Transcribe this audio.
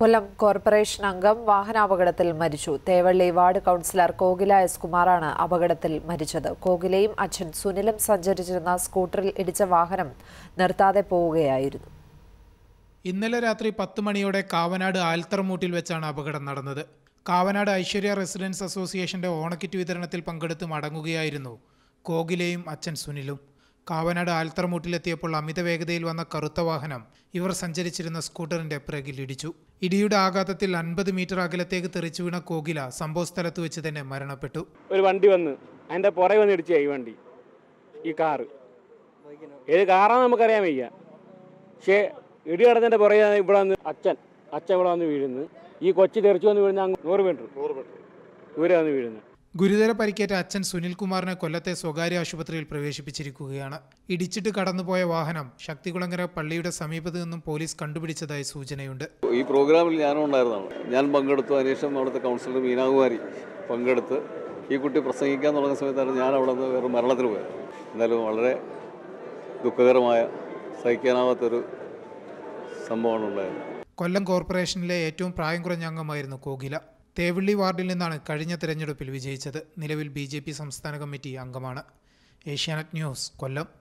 കൊല്ലം corporation അംഗം വാഹനാപകടത്തിൽ മരിച്ചു Thevally ward councillor Kokila S കുമാറാണ് അപകടത്തിൽ മരിച്ചത് കോകിലയും അച്ഛൻ സുനിലും സഞ്ചരിച്ചിരുന്ന സ്കൂട്ടറിൽ ഇടിച്ച വാഹനം നിർത്താതെ പോവുകയായിരുന്നു ഇന്നലെ രാത്രി പത്ത് മണിയോടെ കാവനാട് ആൽത്തറമൂട്ടിൽ വെച്ചാണ് അപകടം നടന്നത് കാവനാട് ഐശ്വര്യ റെസിഡൻസ് അസോസിയേഷന്റെ ഓണക്കിറ്റ് വിതരണത്തിൽ പങ്കെടുത്ത് മടങ്ങുകയായിരുന്നു കോകിലയും അച്ഛൻ സുനിലും കാവനാട് ആൽത്തറമൂട്ടിലെത്തിയപ്പോൾ അമിത വേഗതയിൽ വന്ന കറുത്ത വാഹനം ഇവർ സഞ്ചരിച്ചിരുന്ന സ്കൂട്ടറിന്റെ പിറകിൽ ഇടിച്ചു ഇടിയുടെ ആഘാതത്തിൽ അൻപത് മീറ്റർ അകലത്തേക്ക് തെറിച്ചു വീണ കോകില സംഭവസ്ഥലത്ത് വെച്ച് തന്നെ മരണപ്പെട്ടു ഒരു വണ്ടി വന്ന് അതിൻ്റെ പുറകെ വന്ന് ഇടിച്ചു ഈ വണ്ടി ഈ കാറ് ഏത് കാറാന്ന് നമുക്കറിയാൻ വയ്യ പക്ഷേ ഇടി കടന്നതിൻ്റെ പുറകെ ഇവിടെ വന്ന് അച്ഛൻ അച്ഛൻ ഇവിടെ വന്ന് വീഴുന്നു ഈ കൊച്ചു തെറിച്ചു വന്ന് വീഴുന്ന അങ്ങ് നൂറ് മീറ്റർ ദൂരെ വന്ന് വീഴുന്നു ഗുരുതര പരിക്കേറ്റ അച്ഛൻ സുനിൽകുമാറിനെ കൊല്ലത്തെ സ്വകാര്യ ആശുപത്രിയിൽ പ്രവേശിപ്പിച്ചിരിക്കുകയാണ് ഇടിച്ചിട്ട് കടന്നുപോയ വാഹനം ശക്തികുളങ്ങര പള്ളിയുടെ സമീപത്ത് നിന്നും പോലീസ് കണ്ടുപിടിച്ചതായി സൂചനയുണ്ട് ഈ പ്രോഗ്രാമിൽ ഞാനും ഉണ്ടായിരുന്നതാണ് ഞാൻ പങ്കെടുത്തു അതിനുശേഷം അവിടുത്തെ കൗൺസിലർ മീനാകുമാരി പങ്കെടുത്ത് ഈ കുട്ടി പ്രസംഗിക്കാൻ തുടങ്ങിയ സമയത്താണ് ഞാൻ അവിടെ നിന്ന് വേറെ മരണത്തിന് പോയത് എന്നാലും വളരെ ദുഃഖകരമായ സഹിക്കാനാവാത്തൊരു സംഭവമാണ് ഉണ്ടായത് കൊല്ലം കോർപ്പറേഷനിലെ ഏറ്റവും പ്രായം കുറഞ്ഞ അംഗമായിരുന്നു കോകില തേവള്ളി വാർഡിൽ നിന്നാണ് കഴിഞ്ഞ തെരഞ്ഞെടുപ്പിൽ വിജയിച്ചത് നിലവിൽ ബി സംസ്ഥാന കമ്മിറ്റി അംഗമാണ് ഏഷ്യാനെറ്റ് ന്യൂസ് കൊല്ലം